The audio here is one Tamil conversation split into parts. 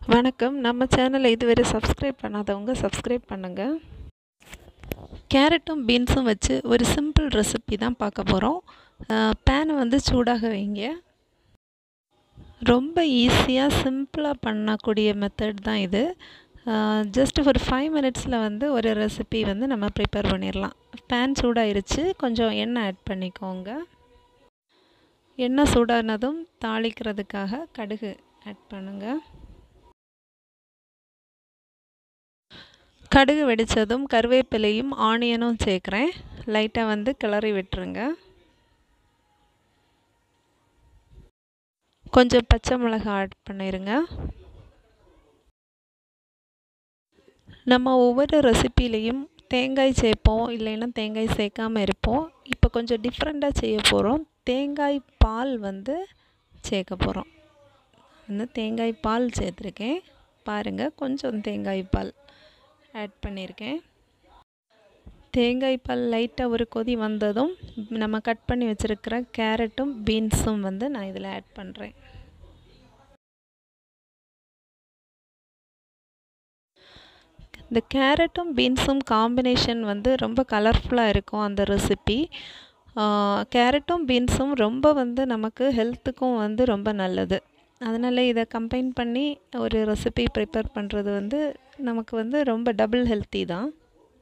வணக்கம் நம்ம சேனலை இதுவரை சப்ஸ்கிரைப் பண்ணாதவங்க சப்ஸ்கிரைப் பண்ணுங்கள் கேரட்டும் பீன்ஸும் வச்சு ஒரு சிம்பிள் ரெசிபி தான் பார்க்க போகிறோம் பேனை வந்து சூடாக வைங்க ரொம்ப ஈஸியாக சிம்பிளாக பண்ணக்கூடிய மெத்தட் தான் இது ஜஸ்ட் ஒரு ஃபைவ் மினிட்ஸில் வந்து ஒரு ரெசிபி வந்து நம்ம ப்ரிப்பேர் பண்ணிடலாம் பேன் சூடாயிருச்சு கொஞ்சம் எண்ணெய் ஆட் பண்ணிக்கோங்க எண்ணெய் சூடானதும் தாளிக்கிறதுக்காக கடுகு ஆட் பண்ணுங்கள் கடுகு வெடித்ததும் கருவேப்பிலையும் ஆனியனும் சேர்க்குறேன் லைட்டாக வந்து கிளறி விட்டுருங்க கொஞ்சம் பச்சை மிளகாய் ஆட் பண்ணிடுங்க நம்ம ஒவ்வொரு ரெசிப்பிலையும் தேங்காய் சேர்ப்போம் இல்லைன்னா தேங்காய் சேர்க்காமல் இருப்போம் இப்போ கொஞ்சம் டிஃப்ரெண்ட்டாக செய்ய போகிறோம் தேங்காய் பால் வந்து சேர்க்க போகிறோம் வந்து தேங்காய் பால் சேர்த்துருக்கேன் பாருங்கள் கொஞ்சம் தேங்காய் பால் ஆட் பண்ணியிருக்கேன் தேங்காய் பால் லைட்டாக ஒரு கொதி வந்ததும் நம்ம கட் பண்ணி வச்சுருக்கிற கேரட்டும் பீன்ஸும் வந்து நான் இதில் ஆட் பண்ணுறேன் இந்த கேரட்டும் பீன்ஸும் காம்பினேஷன் வந்து ரொம்ப கலர்ஃபுல்லாக இருக்கும் அந்த ரெசிபி கேரட்டும் பீன்ஸும் ரொம்ப வந்து நமக்கு ஹெல்த்துக்கும் வந்து ரொம்ப நல்லது அதனால் இதை கம்பைன் பண்ணி ஒரு ரெசிபி ப்ரிப்பேர் பண்ணுறது வந்து நமக்கு வந்து ரொம்ப டபுள் ஹெல்த்தி தான்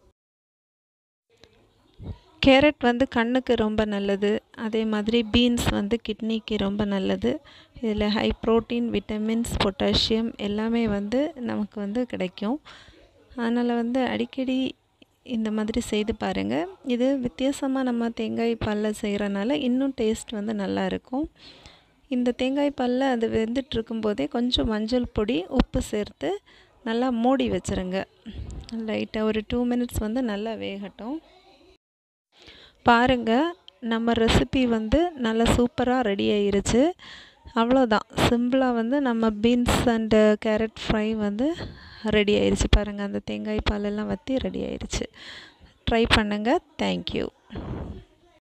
கேரட் வந்து கண்ணுக்கு ரொம்ப நல்லது அதே மாதிரி பீன்ஸ் வந்து கிட்னிக்கு ரொம்ப நல்லது இதில் ஹை ப்ரோட்டீன் விட்டமின்ஸ் பொட்டாசியம் எல்லாமே வந்து நமக்கு வந்து கிடைக்கும் அதனால் வந்து அடிக்கடி இந்த மாதிரி செய்து பாருங்கள் இது வித்தியாசமாக நம்ம தேங்காய் பாலில் செய்கிறனால இன்னும் டேஸ்ட் வந்து நல்லா இருக்கும் இந்த தேங்காய் பாலில் அது வெந்துட்டு இருக்கும்போதே கொஞ்சம் மஞ்சள் பொடி உப்பு சேர்த்து நல்லா மூடி வச்சுருங்க லைட்டாக ஒரு டூ மினிட்ஸ் வந்து நல்லா வேகட்டும் பாருங்கள் நம்ம ரெசிபி வந்து நல்லா சூப்பராக ரெடி ஆயிருச்சு அவ்வளோதான் சிம்பிளாக வந்து நம்ம பீன்ஸ் அண்டு கேரட் ஃப்ரை வந்து ரெடி ஆயிருச்சு பாருங்கள் அந்த தேங்காய் பாலெல்லாம் வற்றி ரெடி ஆயிருச்சு ட்ரை பண்ணுங்கள் தேங்க்யூ